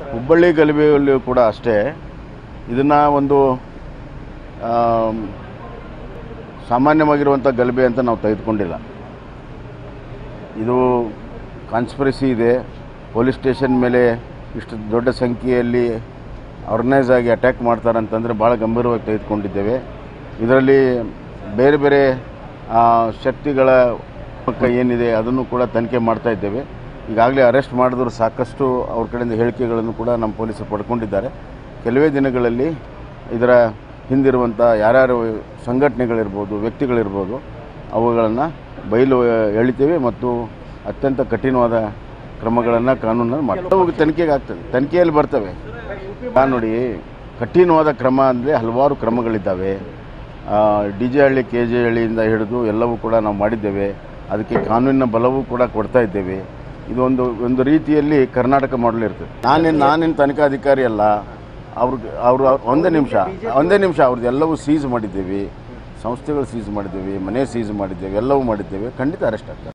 ಹುಬ್ಬಳ್ಳಿ ಗಲಭೆಯಲ್ಲೂ ಕೂಡ ಅಷ್ಟೇ ಇದನ್ನು ಒಂದು ಆಮ್, ಸಾಮಾನ್ಯವಾಗಿರುವಂಥ ಗಲಭೆ ಅಂತ ನಾವು ತೆಗೆದುಕೊಂಡಿಲ್ಲ ಇದು ಕಾನ್ಸ್ಪಿರಸಿ ಇದೆ ಪೊಲೀಸ್ ಸ್ಟೇಷನ್ ಮೇಲೆ ಇಷ್ಟು ದೊಡ್ಡ ಸಂಖ್ಯೆಯಲ್ಲಿ ಆರ್ಗನೈಸ್ ಆಗಿ ಅಟ್ಯಾಕ್ ಮಾಡ್ತಾರೆ ಅಂತಂದರೆ ಭಾಳ ಗಂಭೀರವಾಗಿ ತೆಗೆದುಕೊಂಡಿದ್ದೇವೆ ಇದರಲ್ಲಿ ಬೇರೆ ಬೇರೆ ಆ, ಶಕ್ತಿಗಳ ಪಕ್ಕ ಏನಿದೆ ಅದನ್ನು ಕೂಡ ತನಿಖೆ ಮಾಡ್ತಾ ಇದ್ದೇವೆ ಈಗಾಗಲೇ ಅರೆಸ್ಟ್ ಮಾಡಿದ್ರು ಸಾಕಷ್ಟು ಅವ್ರ ಕಡೆಯಿಂದ ಹೇಳಿಕೆಗಳನ್ನು ಕೂಡ ನಮ್ಮ ಪೊಲೀಸರು ಪಡ್ಕೊಂಡಿದ್ದಾರೆ ಕೆಲವೇ ದಿನಗಳಲ್ಲಿ ಇದರ ಹಿಂದಿರುವಂಥ ಯಾರ್ಯಾರು ಸಂಘಟನೆಗಳಿರ್ಬೋದು ವ್ಯಕ್ತಿಗಳಿರ್ಬೋದು ಅವುಗಳನ್ನು ಬಯಲು ಎಳಿತೇವೆ ಮತ್ತು ಅತ್ಯಂತ ಕಠಿಣವಾದ ಕ್ರಮಗಳನ್ನು ಕಾನೂನನ್ನು ಮಾಡ್ತೇವೆ ಅವು ತನಿಖೆಗೆ ಆಗ್ತದೆ ತನಿಖೆಯಲ್ಲಿ ಬರ್ತವೆ ನಾನು ನೋಡಿ ಕಠಿಣವಾದ ಕ್ರಮ ಅಂದರೆ ಹಲವಾರು ಕ್ರಮಗಳಿದ್ದಾವೆ D J Halli K J ಹಳ್ಳಿಯಿಂದ ಹಿಡಿದು ಎಲ್ಲವೂ ಕೂಡ ನಾವು ಮಾಡಿದ್ದೇವೆ ಅದಕ್ಕೆ ಕಾನೂನಿನ ಬಲವೂ ಕೂಡ ಕೊಡ್ತಾ ಇದ್ದೇವೆ ಇದೊಂದು ಒಂದು ರೀತಿಯಲ್ಲಿ ಕರ್ನಾಟಕ ಮಾಡಲ್ ಇರ್ತದೆ ನಾನೇನು ನಾನೇನು ತನಿಖಾಧಿಕಾರಿ ಅಲ್ಲ ಅವ್ರಿಗೆ ಅವರು ಒಂದೇ ನಿಮಿಷ ಒಂದೇ ನಿಮಿಷ ಅವ್ರದ್ದು ಎಲ್ಲವೂ ಸೀಸ್ ಮಾಡಿದ್ದೇವೆ ಸಂಸ್ಥೆಗಳು ಸೀಸ್ ಮಾಡಿದ್ದೇವೆ ಮನೆ ಸೀಸ್ ಮಾಡಿದ್ದೇವೆ ಎಲ್ಲವೂ ಮಾಡಿದ್ದೇವೆ ಖಂಡಿತ ಅರೆಸ್ಟ್ ಆಗ್ತಾರೆ